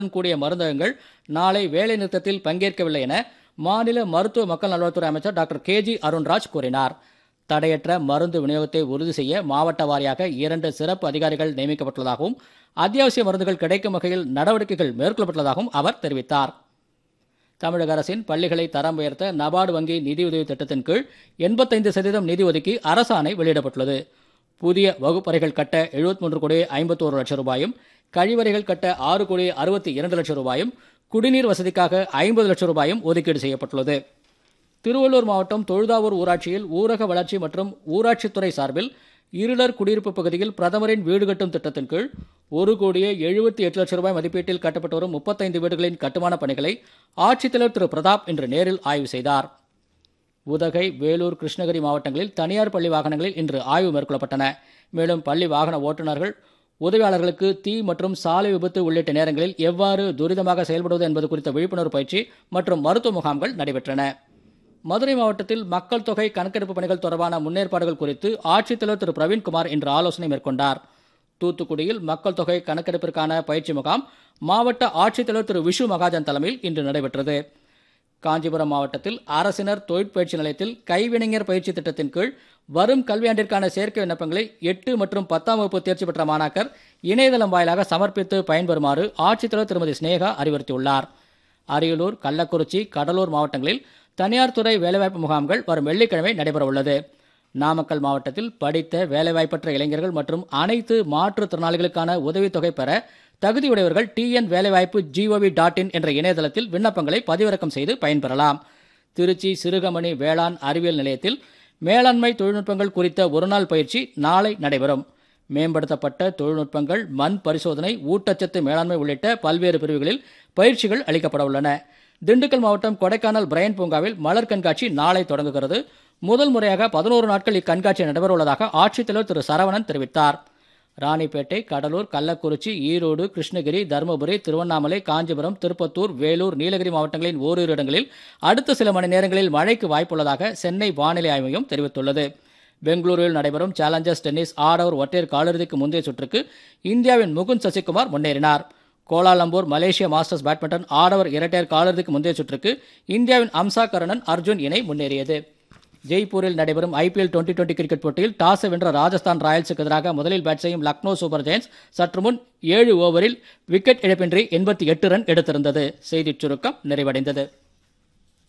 கூடிய மருந்தகங்கள் நாளை வேலை நிறுத்தத்தில் பங்கேற்கவில்லை என மாநில மருத்துவ மக்கள் நல்வாழ்வுத்துறை அமைச்சர் டாக்டர் கே ஜி அருண்ராஜ் கூறினார் தடையற்ற மருந்து விநியோகத்தை உறுதி செய்ய மாவட்ட வாரியாக இரண்டு சிறப்பு அதிகாரிகள் நியமிக்கப்பட்டுள்ளதாகவும் அத்தியாவசிய மருந்துகள் கிடைக்கும் வகையில் நடவடிக்கைகள் மேற்கொள்ளப்பட்டுள்ளதாகவும் அவர் தெரிவித்தார் தமிழக அரசின் பள்ளிகளை தரம் உயர்த்த நபார்டு வங்கி நிதியுதவி திட்டத்தின் கீழ் எண்பத்தைந்து சதவீதம் நிதி ஒதுக்கி அரசாணை வெளியிடப்பட்டுள்ளது புதிய வகுப்பறைகள் கட்ட 73 கோடி ஐம்பத்தோரு லட்சம் ரூபாயும் கழிவறைகள் கட்ட ஆறு கோடி அறுபத்தி இரண்டு லட்சம் ரூபாயும் குடிநீர் வசதிக்காக ஐம்பது லட்சம் ரூபாயும் ஒதுக்கீடு செய்யப்பட்டுள்ளது திருவள்ளூர் மாவட்டம் தொழுதாவூர் ஊராட்சியில் ஊரக வளர்ச்சி மற்றும் ஊராட்சித்துறை சார்பில் இருளர் குடியிருப்பு பகுதியில் பிரதமரின் வீடு கட்டும் திட்டத்தின் கீழ் ஒரு கோடியே எழுபத்தி எட்டு லட்சம் ரூபாய் மதிப்பீட்டில் கட்டப்பட்டு வரும் முப்பத்தைந்து வீடுகளின் கட்டுமான பணிகளை ஆட்சித்தலைவர் திரு பிரதாப் இன்று நேரில் ஆய்வு செய்தார் உதகை வேலூர் கிருஷ்ணகிரி மாவட்டங்களில் தனியார் பள்ளி வாகனங்களில் இன்று ஆய்வு மேற்கொள்ளப்பட்டன மேலும் பள்ளி வாகன ஓட்டுநர்கள் உதவியாளர்களுக்கு தீ மற்றும் சாலை விபத்து உள்ளிட்ட நேரங்களில் எவ்வாறு துரிதமாக செயல்படுவது என்பது குறித்த விழிப்புணர்வு பயிற்சி மற்றும் மருத்துவ முகாம்கள் நடைபெற்றன மதுரை மாவட்டத்தில் மக்கள் தொகை கணக்கெடுப்பு பணிகள் தொடர்பான முன்னேற்பாடுகள் குறித்து ஆட்சித்தலைவர் திரு பிரவீன்குமார் இன்று ஆலோசனை மேற்கொண்டார் தூத்துக்குடியில் மக்கள் தொகை கணக்கெடுப்பிற்கான பயிற்சி முகாம் மாவட்ட ஆட்சித்தலைவர் திரு விஷு மகாஜன் தலைமையில் இன்று நடைபெற்றது காஞ்சிபுரம் மாவட்டத்தில் அரசினர் தொழிற்பயிற்சி நிலையத்தில் கைவினைஞர் பயிற்சி திட்டத்தின் கீழ் வரும் கல்வியாண்டிற்கான சேர்க்கை விண்ணப்பங்களை எட்டு மற்றும் பத்தாம் வகுப்பு தேர்ச்சி பெற்ற மாணாக்கர் இணையதளம் வாயிலாக சமர்ப்பித்து பயன்பெறுமாறு ஆட்சித்தலைவர் திருமதி சினேகா அறிவுறுத்தியுள்ளார் அரியலூர் கள்ளக்குறிச்சி கடலூர் மாவட்டங்களில் தனியார் துறை வேலைவாய்ப்பு முகாம்கள் வரும் வெள்ளிக்கிழமை நடைபெறவுள்ளது நாமக்கல் மாவட்டத்தில் படித்த வேலைவாய்ப்பற்ற இளைஞர்கள் மற்றும் அனைத்து மாற்றுத்திறனாளிகளுக்கான உதவித்தொகை பெற தகுதியுடையவர்கள் டிஎன் வேலைவாய்ப்பு ஜிஓவி டாட் இன் என்ற இணையதளத்தில் விண்ணப்பங்களை பதிவிறக்கம் செய்து பயன்பெறலாம் திருச்சி சிறுகமணி வேளாண் அறிவியல் நிலையத்தில் மேலாண்மை தொழில்நுட்பங்கள் குறித்த ஒருநாள் பயிற்சி நாளை நடைபெறும் மேம்படுத்தப்பட்ட தொழில்நுட்பங்கள் மண் பரிசோதனை ஊட்டச்சத்து மேலாண்மை உள்ளிட்ட பல்வேறு பிரிவுகளில் பயிற்சிகள் அளிக்கப்பட உள்ளன திண்டுக்கல் மாவட்டம் கொடைக்கானல் பிரையன் பூங்காவில் மலர் கண்காட்சி நாளை தொடங்குகிறது முதல் முறையாக பதினோரு நாட்கள் இக்கண்காட்சி நடைபெறவுள்ளதாக ஆட்சித்தலைவர் திரு சரவணன் தெரிவித்தார் ராணிப்பேட்டை கடலூர் கள்ளக்குறிச்சி ஈரோடு கிருஷ்ணகிரி தருமபுரி திருவண்ணாமலை காஞ்சிபுரம் திருப்பத்தூர் வேலூர் நீலகிரி மாவட்டங்களின் ஓரிரு இடங்களில் அடுத்த சில மணி நேரங்களில் மழைக்கு வாய்ப்புள்ளதாக சென்னை வானிலை ஆய்வு மையம் தெரிவித்துள்ளது பெங்களூருவில் நடைபெறும் சேலஞ்சர்ஸ் டென்னிஸ் ஆடவர் ஒற்றையர் காலிறுதிக்கு முந்தைய சுற்றுக்கு இந்தியாவின் முகுந்த் சசிகுமார் முன்னேறினார் கோலாலம்பூர் மலேசிய மாஸ்டர்ஸ் பேட்மிண்டன் ஆடவர் இரட்டையர் காலிறுதிக்கு முந்தைய சுற்றுக்கு இந்தியாவின் அம்சா கரணன் அர்ஜுன் இணை முன்னேறியது ஜெய்ப்பூரில் நடைபெறும் ஐபிஎல் டுவெண்டி டுவெண்டி கிரிக்கெட் போட்டியில் டாஸ் வென்ற ராஜஸ்தான் ராயல்ஸுக்கு எதிராக முதலில் பேட் செய்யும் லக்னோ சூப்பர் ஜெயின்ஸ் சற்று முன் ஏழு ஓவரில் விக்கெட் இழப்பின்றி எண்பத்தி எட்டு ரன் எடுத்திருந்தது செய்திச் சுருக்கம் நிறைவடைந்தது